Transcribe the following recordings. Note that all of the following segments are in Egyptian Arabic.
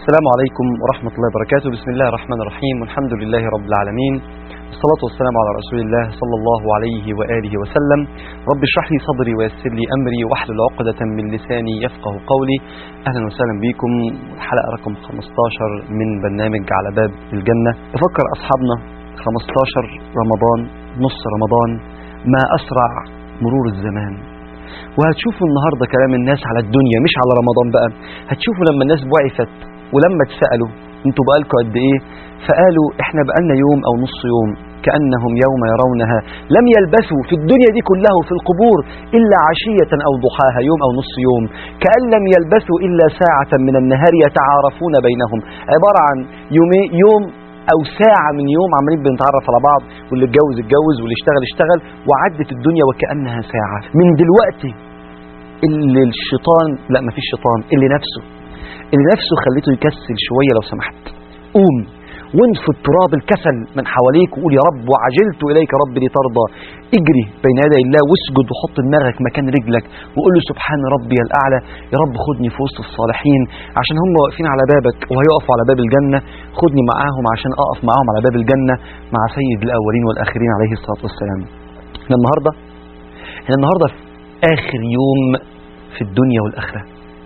السلام عليكم ورحمة الله وبركاته بسم الله الرحمن الرحيم والحمد لله رب العالمين والصلاة والسلام على رسول الله صلى الله عليه وآله وسلم رب اشرح لي صدري ويسر لي أمري واحلل عقدة من لساني يفقه قولي أهلا وسهلا بكم الحلقة رقم 15 من برنامج على باب الجنة بفكر أصحابنا 15 رمضان نص رمضان ما أسرع مرور الزمان وهتشوفوا النهارده كلام الناس على الدنيا مش على رمضان بقى هتشوفوا لما الناس بعثت ولما اتسالوا انتوا بقالكم قد ايه فقالوا احنا بقالنا يوم او نص يوم كانهم يوم يرونها لم يلبثوا في الدنيا دي كلها وفي القبور الا عشيه او ضحاها يوم او نص يوم كان لم يلبثوا الا ساعه من النهار يتعارفون بينهم عباره عن يومي يوم او ساعه من يوم عمالين بنتعرف على بعض واللي اتجوز اتجوز واللي اشتغل اشتغل وعدت الدنيا وكانها ساعه من دلوقتي اللي الشيطان لا مفيش شيطان اللي نفسه اللي نفسه خليته يكسل شويه لو سمحت قوم وانفض تراب الكسل من حواليك وقول يا رب وعجلت اليك رب لترضى اجري بين يدي الله واسجد وحط دماغك مكان رجلك وقول له سبحان ربي الاعلى يا رب خدني في وسط الصالحين عشان هم واقفين على بابك وهيقفوا على باب الجنه خدني معاهم عشان اقف معاهم على باب الجنه مع سيد الاولين والاخرين عليه الصلاه والسلام احنا النهارده احنا النهارده في اخر يوم في الدنيا والاخره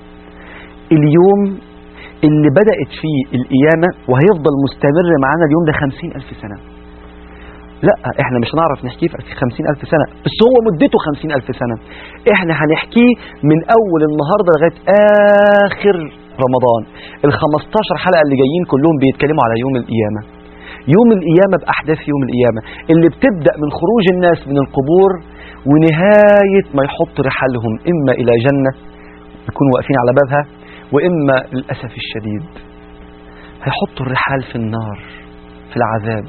اليوم اللي بدأت فيه القيامة وهيفضل مستمر معانا اليوم ده خمسين ألف سنة لا احنا مش هنعرف نحكيه في خمسين ألف سنة بس هو مدته خمسين ألف سنة احنا هنحكيه من أول النهاردة لغاية آخر رمضان الخمستاشر حلقة اللي جايين كلهم بيتكلموا على يوم القيامة يوم القيامة بأحداث يوم القيامة اللي بتبدأ من خروج الناس من القبور ونهاية ما يحط رحالهم إما إلى جنة يكونوا واقفين على بابها وإما للأسف الشديد هيحطوا الرحال في النار في العذاب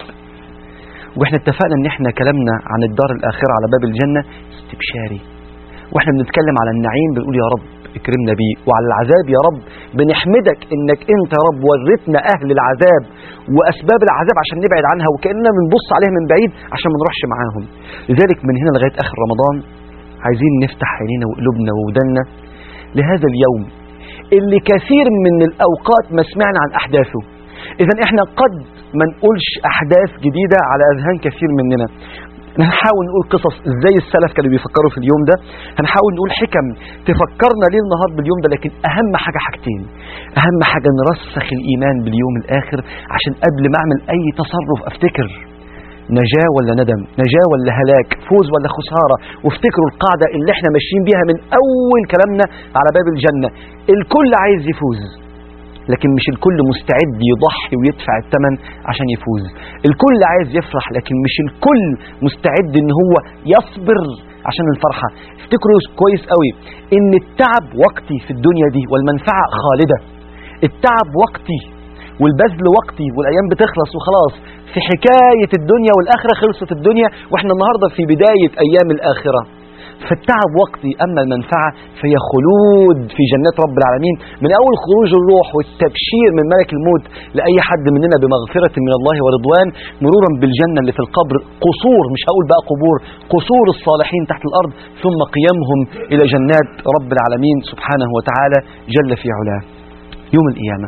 واحنا اتفقنا ان احنا كلامنا عن الدار الآخرة على باب الجنة استبشاري واحنا بنتكلم على النعيم بنقول يا رب اكرمنا بيه وعلى العذاب يا رب بنحمدك انك انت يا رب ورثنا اهل العذاب واسباب العذاب عشان نبعد عنها وكاننا بنبص عليها من بعيد عشان ما نروحش معاهم لذلك من هنا لغايه اخر رمضان عايزين نفتح عينينا وقلوبنا وودنا لهذا اليوم اللي كثير من الاوقات ما سمعنا عن احداثه اذا احنا قد ما نقولش احداث جديده على اذهان كثير مننا هنحاول نقول قصص ازاي السلف كانوا بيفكروا في اليوم ده هنحاول نقول حكم تفكرنا ليل نهار باليوم ده لكن اهم حاجه حاجتين اهم حاجه نرسخ الايمان باليوم الاخر عشان قبل ما اعمل اي تصرف افتكر نجاة ولا ندم نجاة ولا هلاك فوز ولا خسارة وافتكروا القاعدة اللي احنا ماشيين بيها من أول كلامنا على باب الجنة الكل عايز يفوز لكن مش الكل مستعد يضحي ويدفع الثمن عشان يفوز الكل عايز يفرح لكن مش الكل مستعد ان هو يصبر عشان الفرحة افتكروا كويس قوي ان التعب وقتي في الدنيا دي والمنفعة خالدة التعب وقتي والبذل وقتي والايام بتخلص وخلاص في حكاية الدنيا والآخرة خلصت الدنيا وإحنا النهاردة في بداية أيام الآخرة فالتعب وقتي أما المنفعة فهي خلود في جنات رب العالمين من أول خروج الروح والتبشير من ملك الموت لأي حد مننا بمغفرة من الله ورضوان مرورا بالجنة اللي في القبر قصور مش هقول بقى قبور قصور الصالحين تحت الأرض ثم قيامهم إلى جنات رب العالمين سبحانه وتعالى جل في علاه يوم القيامة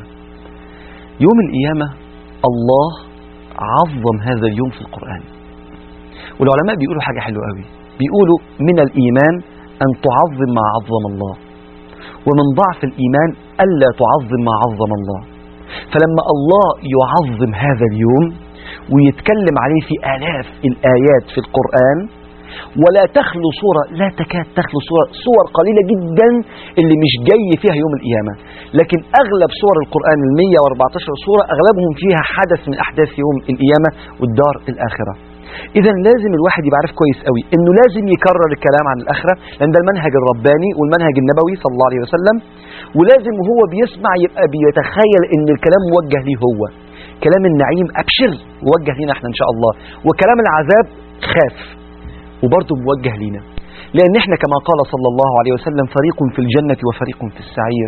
يوم القيامة الله عظم هذا اليوم في القرآن والعلماء بيقولوا حاجة حلوة قوي بيقولوا من الإيمان أن تعظم ما عظم الله ومن ضعف الإيمان ألا تعظم ما عظم الله فلما الله يعظم هذا اليوم ويتكلم عليه في آلاف الآيات في القرآن ولا تخلو صورة لا تكاد تخلو صورة صور قليلة جدا اللي مش جاي فيها يوم القيامة لكن أغلب صور القرآن ال 114 صورة أغلبهم فيها حدث من أحداث يوم القيامة والدار الآخرة إذا لازم الواحد يبقى عارف كويس قوي إنه لازم يكرر الكلام عن الآخرة لأن ده المنهج الرباني والمنهج النبوي صلى الله عليه وسلم ولازم وهو بيسمع يبقى بيتخيل إن الكلام موجه ليه هو كلام النعيم أبشر موجه لينا احنا إن شاء الله وكلام العذاب خاف وبرضه موجه لينا لأن احنا كما قال صلى الله عليه وسلم فريق في الجنة وفريق في السعير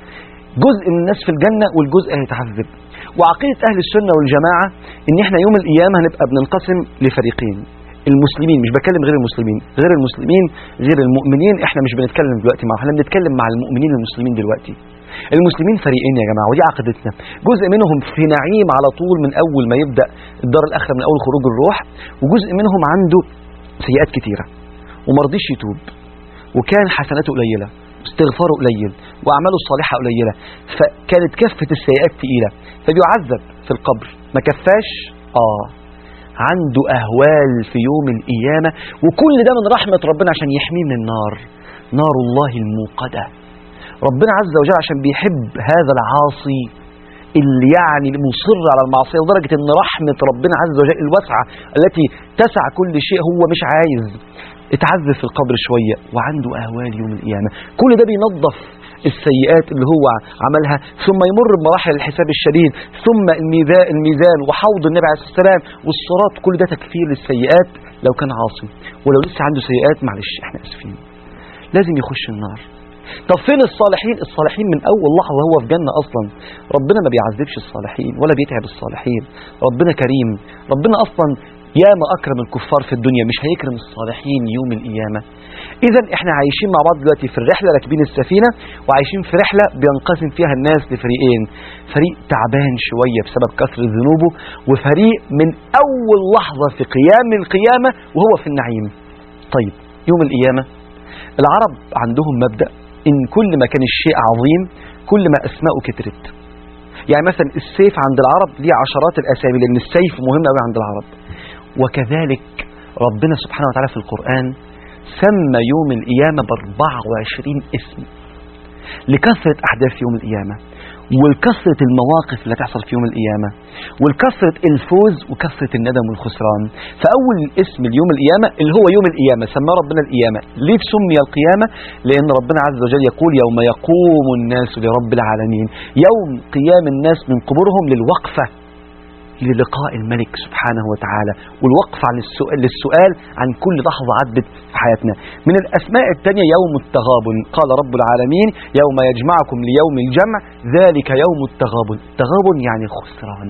جزء من الناس في الجنة والجزء هيتعذب وعقيدة أهل السنة والجماعة إن إحنا يوم القيامة هنبقى بننقسم لفريقين المسلمين مش بكلم غير المسلمين غير المسلمين غير المؤمنين احنا مش بنتكلم دلوقتي معهم احنا بنتكلم مع المؤمنين المسلمين دلوقتي المسلمين فريقين يا جماعة ودي عقيدتنا جزء منهم في نعيم على طول من أول ما يبدأ الدار الآخرة من أول خروج الروح وجزء منهم عنده سيئات كتيرة ومرضيش يتوب وكان حسناته قليلة استغفاره قليل وأعماله الصالحة قليلة فكانت كفة السيئات تقيلة فبيعذب في القبر ما كفاش آه عنده أهوال في يوم القيامة وكل ده من رحمة ربنا عشان يحميه من النار نار الله الموقدة ربنا عز وجل عشان بيحب هذا العاصي اللي يعني مصر على المعصية لدرجة ان رحمة ربنا عز وجل الواسعة التي تسع كل شيء هو مش عايز اتعذب في القبر شوية وعنده أهوال يوم القيامة كل ده بينظف السيئات اللي هو عملها ثم يمر بمراحل الحساب الشديد ثم الميزان, الميزان وحوض النبي عليه الصلاة والسلام والصراط كل ده تكفير للسيئات لو كان عاصي ولو لسه عنده سيئات معلش احنا اسفين لازم يخش النار طب فين الصالحين الصالحين من اول لحظه هو في جنه اصلا ربنا ما بيعذبش الصالحين ولا بيتعب الصالحين ربنا كريم ربنا اصلا يا ما اكرم الكفار في الدنيا مش هيكرم الصالحين يوم القيامه اذا احنا عايشين مع بعض دلوقتي في الرحله راكبين السفينه وعايشين في رحله بينقسم فيها الناس لفريقين فريق تعبان شويه بسبب كثره ذنوبه وفريق من اول لحظه في قيام القيامه وهو في النعيم طيب يوم القيامه العرب عندهم مبدا ان كل ما كان الشيء عظيم كل ما اسماءه كترت يعني مثلا السيف عند العرب ليه عشرات الاسامي لان السيف مهم قوي عند العرب وكذلك ربنا سبحانه وتعالى في القرآن سمى يوم القيامة ب 24 اسم لكثرة أحداث يوم القيامة والكثرة المواقف اللي تحصل في يوم القيامة والكثرة الفوز وكثرة الندم والخسران فأول اسم اليوم القيامة اللي هو يوم القيامة سماه ربنا القيامة ليه سمي القيامة لأن ربنا عز وجل يقول يوم يقوم الناس لرب العالمين يوم قيام الناس من قبورهم للوقفة للقاء الملك سبحانه وتعالى والوقف عن السؤال للسؤال عن كل لحظة عدت في حياتنا من الأسماء الثانية يوم التغابن قال رب العالمين يوم يجمعكم ليوم الجمع ذلك يوم التغابن التغابن يعني الخسران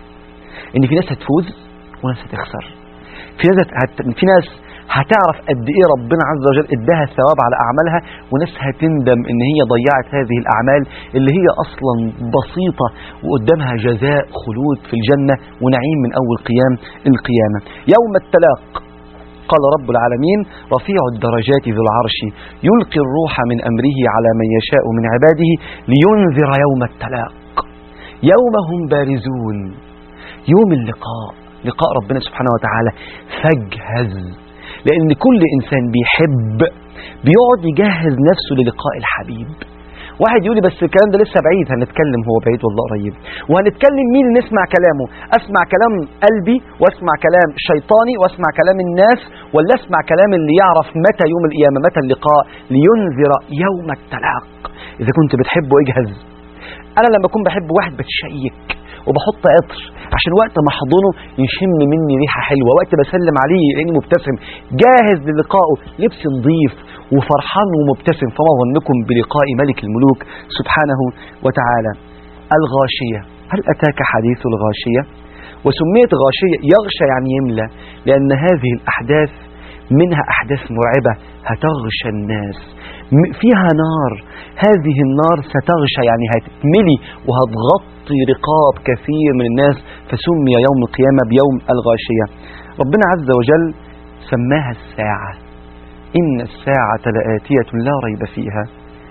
إن في ناس هتفوز وناس هتخسر في ناس هت... في ناس هتعرف قد ايه ربنا عز وجل اداها الثواب على اعمالها وناس هتندم ان هي ضيعت هذه الاعمال اللي هي اصلا بسيطه وقدامها جزاء خلود في الجنه ونعيم من اول قيام القيامه يوم التلاق قال رب العالمين رفيع الدرجات ذو العرش يلقي الروح من امره على من يشاء من عباده لينذر يوم التلاق يوم هم بارزون يوم اللقاء لقاء ربنا سبحانه وتعالى فاجهز لأن كل إنسان بيحب بيقعد يجهز نفسه للقاء الحبيب واحد يقول لي بس الكلام ده لسه بعيد هنتكلم هو بعيد والله قريب وهنتكلم مين اللي نسمع كلامه اسمع كلام قلبي واسمع كلام شيطاني واسمع كلام الناس ولا اسمع كلام اللي يعرف متى يوم القيامه متى اللقاء لينذر يوم التلاق اذا كنت بتحبه اجهز انا لما اكون بحب واحد بتشيك وبحط عطر عشان وقت ما احضنه يشم مني ريحه حلوه وقت بسلم عليه يلاقيني مبتسم جاهز للقائه لبس نظيف وفرحان ومبتسم فما ظنكم بلقاء ملك الملوك سبحانه وتعالى الغاشيه هل اتاك حديث الغاشيه وسميت غاشيه يغشى يعني يملى لان هذه الاحداث منها احداث مرعبه هتغشى الناس فيها نار هذه النار ستغشى يعني هتملي وهتغطي رقاب كثير من الناس فسمي يوم القيامة بيوم الغاشية ربنا عز وجل سماها الساعة إن الساعة لآتية لا ريب فيها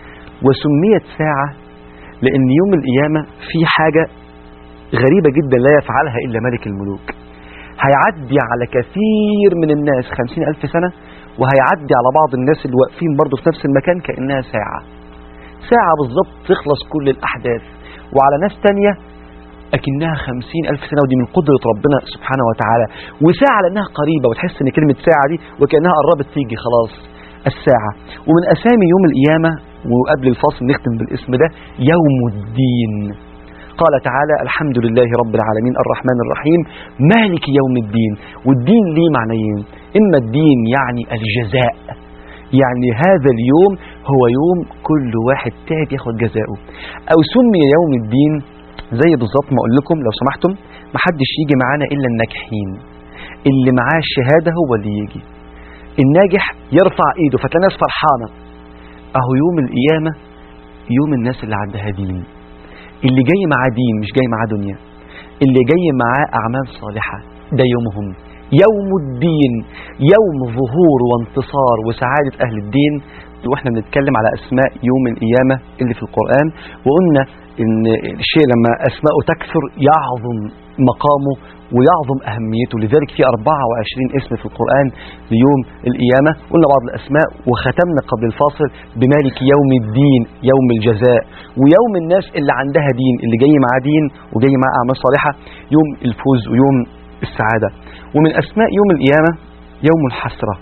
وسميت ساعة لأن يوم القيامة في حاجة غريبة جدا لا يفعلها إلا ملك الملوك هيعدي على كثير من الناس خمسين ألف سنة وهيعدي على بعض الناس اللي واقفين برضه في نفس المكان كأنها ساعة ساعة بالظبط تخلص كل الأحداث وعلى ناس تانية أكنها خمسين ألف سنة ودي من قدرة ربنا سبحانه وتعالى وساعة لأنها قريبة وتحس إن كلمة ساعة دي وكأنها قربت تيجي خلاص الساعة ومن أسامي يوم القيامة وقبل الفاصل نختم بالاسم ده يوم الدين قال تعالى الحمد لله رب العالمين الرحمن الرحيم مالك يوم الدين والدين ليه معنيين إما الدين يعني الجزاء يعني هذا اليوم هو يوم كل واحد تعب ياخد جزاؤه أو سمي يوم الدين زي بالظبط ما أقول لكم لو سمحتم ما حدش يجي معانا إلا الناجحين اللي معاه الشهادة هو اللي يجي الناجح يرفع ايده فتلاقي ناس فرحانة اهو يوم القيامة يوم الناس اللي عندها دين اللي جاي معاه دين مش جاي معاه دنيا اللي جاي معاه أعمال صالحة ده يومهم يوم الدين يوم ظهور وانتصار وسعادة أهل الدين واحنا بنتكلم على أسماء يوم القيامة اللي في القرآن وقلنا إن الشيء لما أسماءه تكثر يعظم مقامه ويعظم أهميته لذلك في 24 اسم في القرآن ليوم القيامة قلنا بعض الأسماء وختمنا قبل الفاصل بمالك يوم الدين يوم الجزاء ويوم الناس اللي عندها دين اللي جاي معاه دين وجاي معاه أعمال صالحة يوم الفوز ويوم السعادة ومن أسماء يوم القيامة يوم الحسرة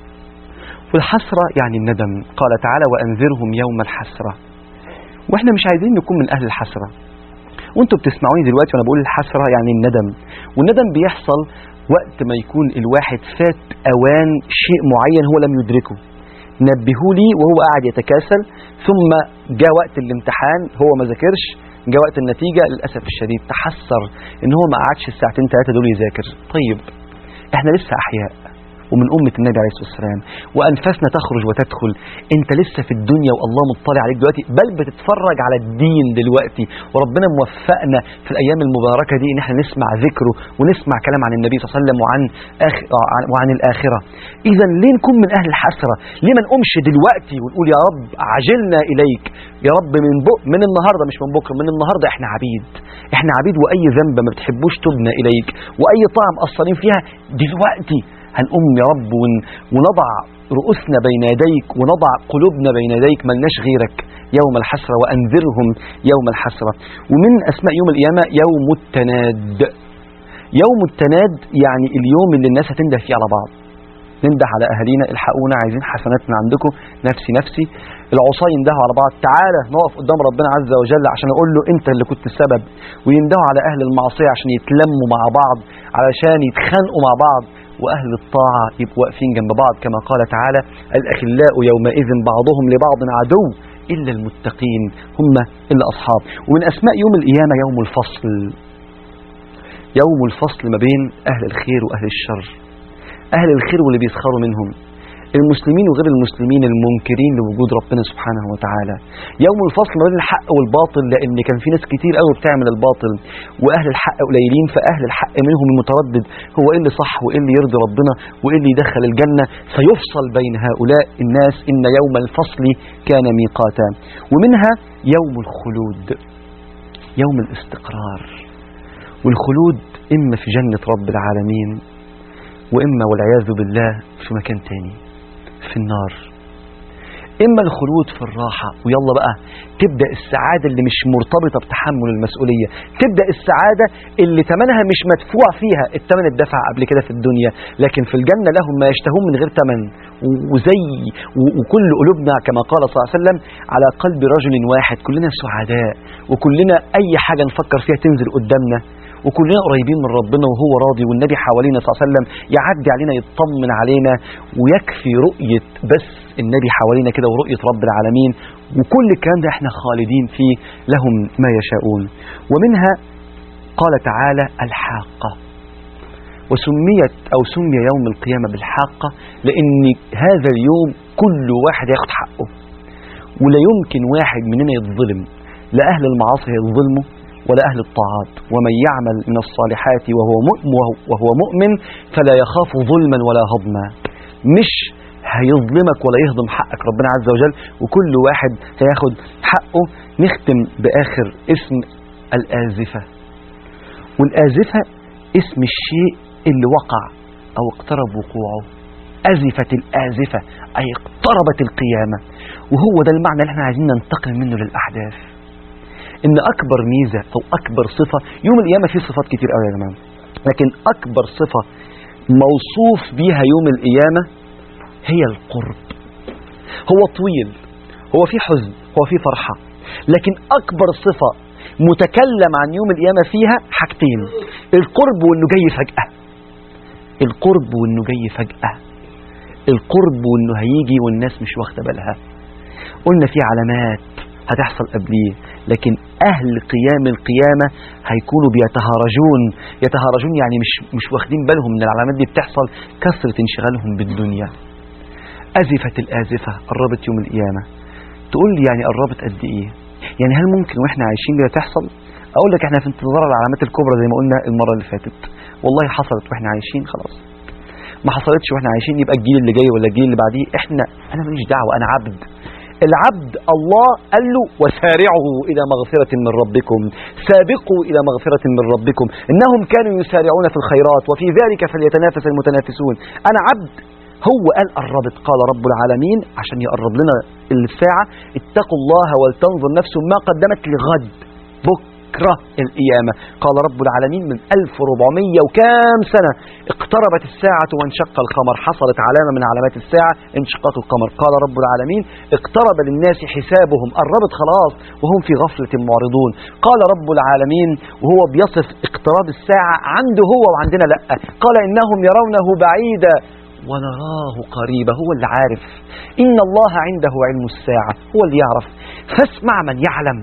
والحسرة يعني الندم قال تعالى وأنذرهم يوم الحسرة واحنا مش عايزين نكون من أهل الحسرة وانتوا بتسمعوني دلوقتي وانا بقول الحسرة يعني الندم والندم بيحصل وقت ما يكون الواحد فات أوان شيء معين هو لم يدركه نبهوا لي وهو قاعد يتكاسل ثم جاء وقت الامتحان هو ما ذاكرش جاء وقت النتيجة للأسف الشديد تحسر ان هو ما قعدش الساعتين ثلاثة دول يذاكر طيب احنا لسه أحياء ومن أمة النبي عليه الصلاة والسلام وأنفاسنا تخرج وتدخل أنت لسه في الدنيا والله مطلع عليك دلوقتي بل بتتفرج على الدين دلوقتي وربنا موفقنا في الأيام المباركة دي إن احنا نسمع ذكره ونسمع كلام عن النبي صلى الله عليه وسلم وعن آخ... وعن الآخرة إذا ليه نكون من أهل الحسرة ليه ما نقومش دلوقتي ونقول يا رب عجلنا إليك يا رب من بق من النهاردة مش من بكرة من النهاردة احنا عبيد احنا عبيد وأي ذنب ما بتحبوش تبنى إليك وأي طعم قصرين فيها دلوقتي هنقوم يا رب ون- ونضع رؤوسنا بين يديك ونضع قلوبنا بين يديك ملناش غيرك يوم الحسرة وأنذرهم يوم الحسرة ومن أسماء يوم القيامة يوم التناد يوم التناد يعني اليوم اللي الناس هتنده فيه على بعض ننده على أهالينا الحقونا عايزين حسنات من عندكم نفسي نفسي العصاة يندهوا على بعض تعالى نقف قدام ربنا عز وجل عشان أقول له أنت اللي كنت السبب ويندهوا على أهل المعصية عشان يتلموا مع بعض علشان يتخانقوا مع بعض وأهل الطاعة يبقوا واقفين جنب بعض كما قال تعالى الأخلاء يومئذ بعضهم لبعض عدو إلا المتقين هم إلا أصحاب ومن أسماء يوم القيامة يوم الفصل يوم الفصل ما بين أهل الخير وأهل الشر أهل الخير واللي بيسخروا منهم المسلمين وغير المسلمين المنكرين لوجود ربنا سبحانه وتعالى يوم الفصل ما بين الحق والباطل لأن كان في ناس كتير قوي بتعمل الباطل وأهل الحق قليلين فأهل الحق منهم المتردد هو إيه اللي صح وإيه اللي يرضي ربنا وإيه اللي يدخل الجنة فيفصل بين هؤلاء الناس إن يوم الفصل كان ميقاتا ومنها يوم الخلود يوم الاستقرار والخلود إما في جنة رب العالمين وإما والعياذ بالله في مكان تاني في النار إما الخلود في الراحة ويلا بقى تبدأ السعادة اللي مش مرتبطة بتحمل المسؤولية تبدأ السعادة اللي ثمنها مش مدفوع فيها الثمن اتدفع قبل كده في الدنيا لكن في الجنة لهم ما يشتهون من غير ثمن و- وزي و- وكل قلوبنا كما قال صلى الله عليه وسلم على قلب رجل واحد كلنا سعداء وكلنا أي حاجة نفكر فيها تنزل قدامنا وكلنا قريبين من ربنا وهو راضي والنبي حوالينا صلى الله عليه وسلم يعدي علينا يطمن علينا ويكفي رؤية بس النبي حوالينا كده ورؤية رب العالمين وكل الكلام ده احنا خالدين فيه لهم ما يشاءون ومنها قال تعالى الحاقة وسميت أو سمي يوم القيامة بالحاقة لأن هذا اليوم كل واحد ياخد حقه ولا يمكن واحد مننا يتظلم لا أهل المعاصي يظلموا ولا أهل الطاعات ومن يعمل من الصالحات وهو مؤمن, وهو مؤمن فلا يخاف ظلما ولا هضما مش هيظلمك ولا يهضم حقك ربنا عز وجل وكل واحد هياخد حقه نختم بآخر اسم الآزفة والآزفة اسم الشيء اللي وقع أو اقترب وقوعه أزفت الآزفة أي اقتربت القيامة وهو ده المعنى اللي احنا عايزين ننتقل منه للأحداث ان اكبر ميزه او اكبر صفه يوم القيامه فيه صفات كتير قوي يا جماعه لكن اكبر صفه موصوف بيها يوم القيامه هي القرب هو طويل هو فيه حزن هو فيه فرحه لكن اكبر صفه متكلم عن يوم القيامه فيها حاجتين القرب وانه جاي فجاه القرب وانه جاي فجاه القرب وانه هيجي والناس مش واخده بالها قلنا في علامات هتحصل قبليه لكن أهل قيام القيامة هيكونوا بيتهارجون يتهارجون يعني مش, مش واخدين بالهم من العلامات دي بتحصل كثرة انشغالهم بالدنيا أزفت الآزفة قربت يوم القيامة تقول لي يعني قربت قد إيه يعني هل ممكن واحنا عايشين كده تحصل اقول لك احنا في انتظار العلامات الكبرى زي ما قلنا المره اللي فاتت والله حصلت واحنا عايشين خلاص ما حصلتش واحنا عايشين يبقى الجيل اللي جاي ولا الجيل اللي بعديه احنا انا ماليش دعوه انا عبد العبد الله قال له وسارعوا إلى مغفرة من ربكم سابقوا إلى مغفرة من ربكم إنهم كانوا يسارعون في الخيرات وفي ذلك فليتنافس المتنافسون أنا عبد هو قال قربت قال رب العالمين عشان يقرب لنا الساعة اتقوا الله ولتنظر نفس ما قدمت لغد بكرة القيامة قال رب العالمين من 1400 وكام سنة اقتربت الساعة وانشق القمر حصلت علامة من علامات الساعة انشقاق القمر قال رب العالمين اقترب للناس حسابهم قربت خلاص وهم في غفلة معرضون قال رب العالمين وهو بيصف اقتراب الساعة عنده هو وعندنا لا قال إنهم يرونه بعيدا ونراه قريبا هو اللي عارف إن الله عنده علم الساعة هو اللي يعرف فاسمع من يعلم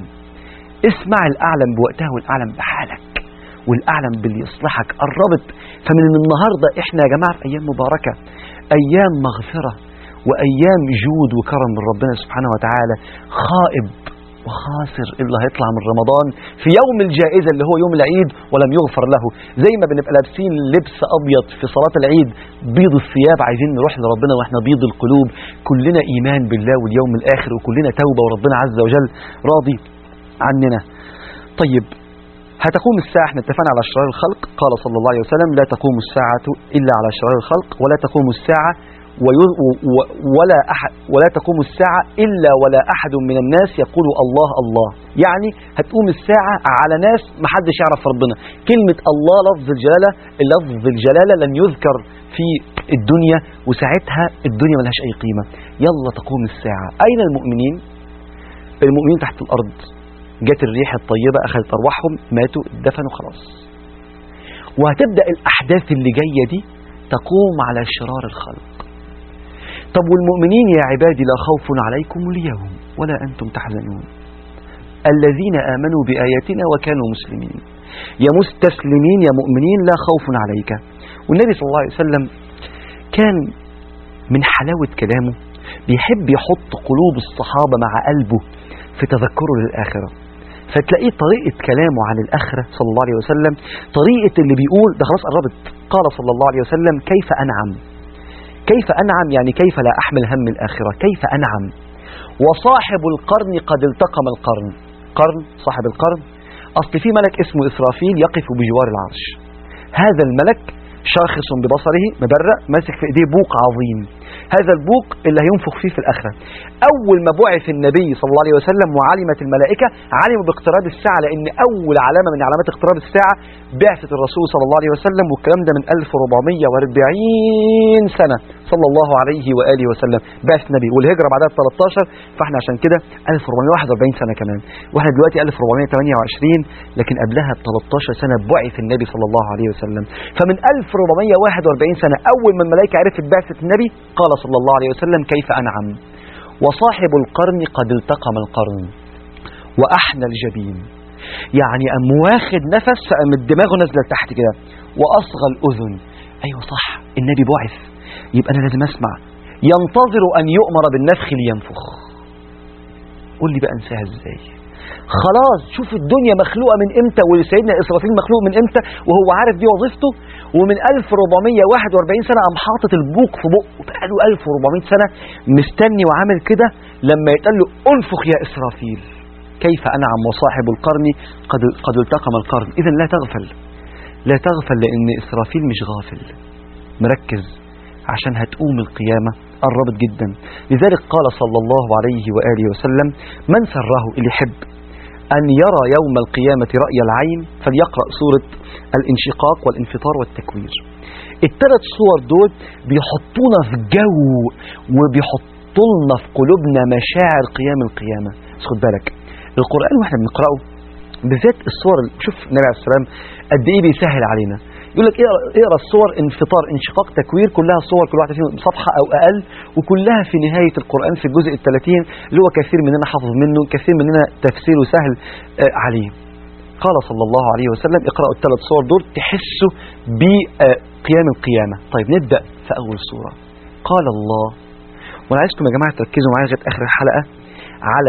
اسمع الأعلم بوقتها والأعلم بحالك والأعلم باللي يصلحك قربت فمن النهاردة إحنا يا جماعة في أيام مباركة أيام مغفرة وأيام جود وكرم من ربنا سبحانه وتعالى خائب وخاسر اللي هيطلع من رمضان في يوم الجائزة اللي هو يوم العيد ولم يغفر له زي ما بنبقى لابسين لبس أبيض في صلاة العيد بيض الثياب عايزين نروح لربنا واحنا بيض القلوب كلنا إيمان بالله واليوم الآخر وكلنا توبة وربنا عز وجل راضي عننا طيب هتقوم الساعة احنا اتفقنا على شرار الخلق قال صلى الله عليه وسلم لا تقوم الساعة إلا على شرار الخلق ولا تقوم الساعة وي- و- ولا أحد ولا تقوم الساعة إلا ولا أحد من الناس يقول الله الله يعني هتقوم الساعة على ناس محدش يعرف ربنا كلمة الله لفظ الجلالة لفظ الجلالة لن يذكر في الدنيا وساعتها الدنيا ملهاش أي قيمة يلا تقوم الساعة أين المؤمنين المؤمنين تحت الأرض جت الريح الطيبة أخذت أرواحهم ماتوا دفنوا خلاص وهتبدأ الأحداث اللي جاية دي تقوم على شرار الخلق طب والمؤمنين يا عبادي لا خوف عليكم اليوم ولا أنتم تحزنون الذين آمنوا بآياتنا وكانوا مسلمين يا مستسلمين يا مؤمنين لا خوف عليك والنبي صلى الله عليه وسلم كان من حلاوة كلامه بيحب يحط قلوب الصحابة مع قلبه في تذكره للآخرة فتلاقيه طريقة كلامه عن الآخرة صلى الله عليه وسلم طريقة اللي بيقول ده خلاص قربت قال صلى الله عليه وسلم كيف أنعم كيف أنعم يعني كيف لا أحمل هم الآخرة كيف أنعم وصاحب القرن قد التقم القرن قرن صاحب القرن أصل في ملك اسمه إسرافيل يقف بجوار العرش هذا الملك شاخص ببصره مبرق ماسك في ايديه بوق عظيم هذا البوق اللي هينفخ فيه في الآخرة أول ما بعث النبي صلى الله عليه وسلم وعلمت الملائكة علموا باقتراب الساعة لأن أول علامة من علامات اقتراب الساعة بعثة الرسول صلى الله عليه وسلم والكلام ده من 1440 سنة صلى الله عليه وآله وسلم بعث النبي والهجرة بعدها 13 فاحنا عشان كده 1441 سنة كمان واحنا دلوقتي 1428 لكن قبلها ب 13 سنة بعث النبي صلى الله عليه وسلم فمن 1441 سنة أول ما الملائكة عرفت بعثة النبي قال صلى الله عليه وسلم كيف أنعم وصاحب القرن قد التقم القرن وأحنى الجبين يعني أم واخد نفس فأم الدماغ نازلة لتحت كده وأصغى الأذن أيوة صح النبي بعث يبقى أنا لازم أسمع ينتظر أن يؤمر بالنفخ لينفخ قول لي بقى انساها ازاي خلاص شوف الدنيا مخلوقة من امتى وسيدنا إسرافيل مخلوق من امتى وهو عارف دي وظيفته ومن 1441 سنة قام حاطط البوق في بقه بقاله 1400 سنة مستني وعامل كده لما يتقال له انفخ يا إسرافيل كيف أنعم وصاحب القرن قد, قد التقم القرن إذا لا تغفل لا تغفل لأن إسرافيل مش غافل مركز عشان هتقوم القيامة قربت جدا لذلك قال صلى الله عليه وآله وسلم من سره اللي يحب أن يرى يوم القيامة رأي العين فليقرأ سورة الانشقاق والانفطار والتكوير الثلاث صور دول بيحطونا في جو وبيحطوا لنا في قلوبنا مشاعر قيام القيامة بس خد بالك القرآن واحنا بنقرأه بالذات الصور شوف النبي عليه السلام قد ايه بيسهل علينا يقول لك اقرا اقرا الصور انفطار انشقاق تكوير كلها صور كل واحده فيهم صفحه او اقل وكلها في نهايه القران في الجزء ال 30 اللي هو كثير مننا حافظ منه كثير مننا تفسيره سهل آه عليه قال صلى الله عليه وسلم اقرأوا الثلاث صور دول تحسوا بقيام القيامة طيب نبدأ في أول صورة قال الله وأنا عايزكم يا جماعة تركزوا معايا لغاية آخر الحلقة على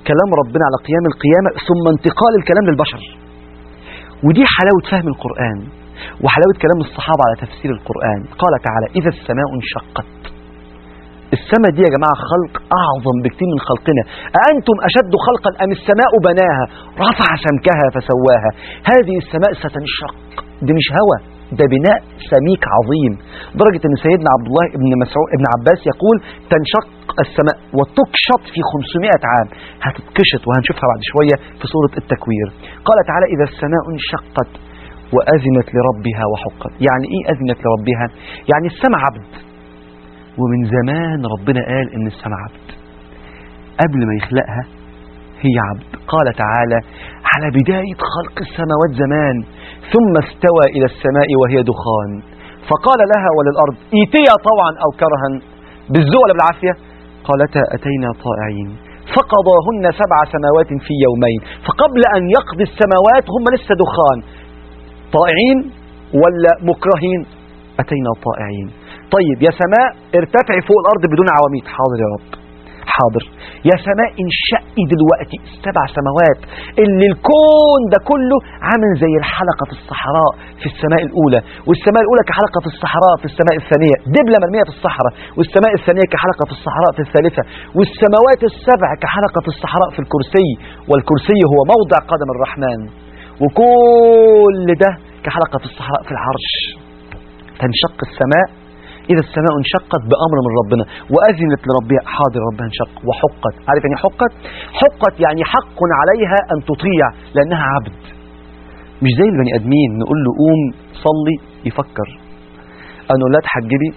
كلام ربنا على قيام القيامة ثم انتقال الكلام للبشر ودي حلاوة فهم القرآن وحلاوة كلام الصحابة على تفسير القرآن قال تعالى إذا السماء انشقت السماء دي يا جماعة خلق أعظم بكتير من خلقنا أأنتم أشد خلقا أم السماء بناها رفع سمكها فسواها هذه السماء ستنشق دي مش هوى ده بناء سميك عظيم درجة أن سيدنا عبد الله بن مسعود ابن عباس يقول تنشق السماء وتكشط في 500 عام هتتكشط وهنشوفها بعد شوية في سورة التكوير قال تعالى إذا السماء انشقت وأذنت لربها وحقت يعني إيه أذنت لربها يعني السماء عبد ومن زمان ربنا قال إن السماء عبد قبل ما يخلقها هي عبد قال تعالى على بداية خلق السماوات زمان ثم استوى إلى السماء وهي دخان فقال لها وللأرض ايتيا طوعا أو كرها بالذوق ولا بالعافية قالتا أتينا طائعين فقضاهن سبع سماوات في يومين فقبل أن يقضي السماوات هم لسه دخان طائعين ولا مكرهين أتينا طائعين طيب يا سماء ارتفعي فوق الأرض بدون عواميد حاضر يا رب حاضر يا سماء انشقي دلوقتي سبع سماوات اللي الكون ده كله عامل زي الحلقة في الصحراء في السماء الأولى والسماء الأولى كحلقة في الصحراء في السماء الثانية دبلة مرمية في الصحراء والسماء الثانية كحلقة في الصحراء في الثالثة والسماوات السبع كحلقة في الصحراء في الكرسي والكرسي هو موضع قدم الرحمن وكل ده كحلقة في الصحراء في العرش تنشق السماء إذا السماء انشقت بأمر من ربنا وأذنت لربها حاضر ربها انشق وحقت عارف يعني حقت حقت يعني حق عليها أن تطيع لأنها عبد مش زي البني آدمين نقول له قوم صلي يفكر أنا لا تحجبي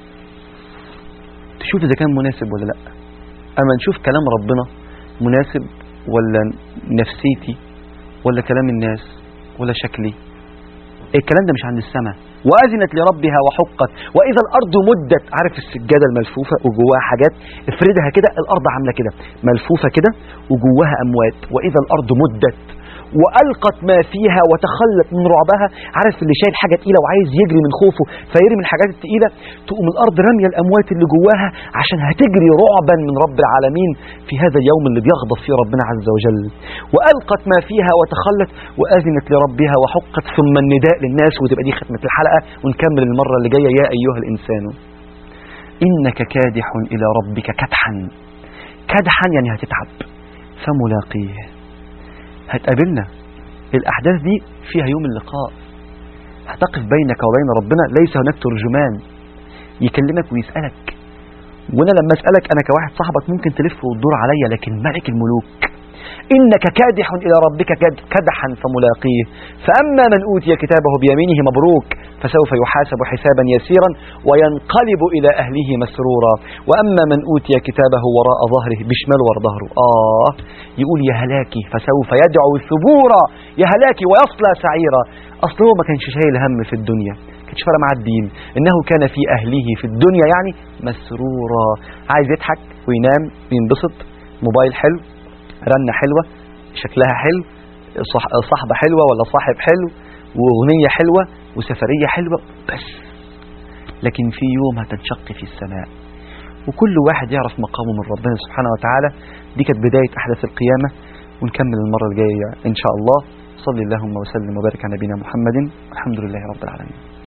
تشوف إذا كان مناسب ولا لا أما نشوف كلام ربنا مناسب ولا نفسيتي ولا كلام الناس ولا شكلي الكلام ده مش عند السماء وأذنت لربها وحقت وإذا الأرض مدت عارف السجادة الملفوفة وجواها حاجات افردها كده الأرض عاملة كده ملفوفة كده وجواها أموات وإذا الأرض مدت وألقت ما فيها وتخلت من رعبها عارف اللي شايل حاجة تقيلة وعايز يجري من خوفه فيرمي الحاجات التقيلة تقوم الأرض رمية الأموات اللي جواها عشان هتجري رعبا من رب العالمين في هذا اليوم اللي بيغضب فيه ربنا عز وجل وألقت ما فيها وتخلت وأذنت لربها وحقت ثم النداء للناس وتبقى دي ختمة الحلقة ونكمل المرة اللي جاية يا أيها الإنسان إنك كادح إلى ربك كدحا كدحا يعني هتتعب فملاقيه هتقابلنا الأحداث دي فيها يوم اللقاء هتقف بينك وبين ربنا ليس هناك ترجمان يكلمك ويسألك وانا لما اسألك انا كواحد صاحبك ممكن تلف وتدور عليا لكن ملك الملوك إنك كادح إلى ربك كد- كدحا فملاقيه فأما من أوتي كتابه بيمينه مبروك فسوف يحاسب حسابا يسيرا وينقلب إلى أهله مسرورا وأما من أوتي كتابه وراء ظهره بشمال ورا ظهره آه يقول يا هلاكي فسوف يدعو ثبورا يا هلاكي ويصلى سعيرا أصل هو ما كانش شايل هم في الدنيا كانش فارق مع الدين إنه كان في أهله في الدنيا يعني مسرورا عايز يضحك وينام وينبسط موبايل حلو رنة حلوة شكلها حلو صح- صحبة حلوة ولا صاحب حلو وأغنية حلوة وسفرية حلوة بس لكن في يوم هتنشق في السماء وكل واحد يعرف مقامه من ربنا سبحانه وتعالى دي كانت بداية أحداث القيامة ونكمل المرة الجاية إن شاء الله صلي اللهم وسلم وبارك على نبينا محمد الحمد لله رب العالمين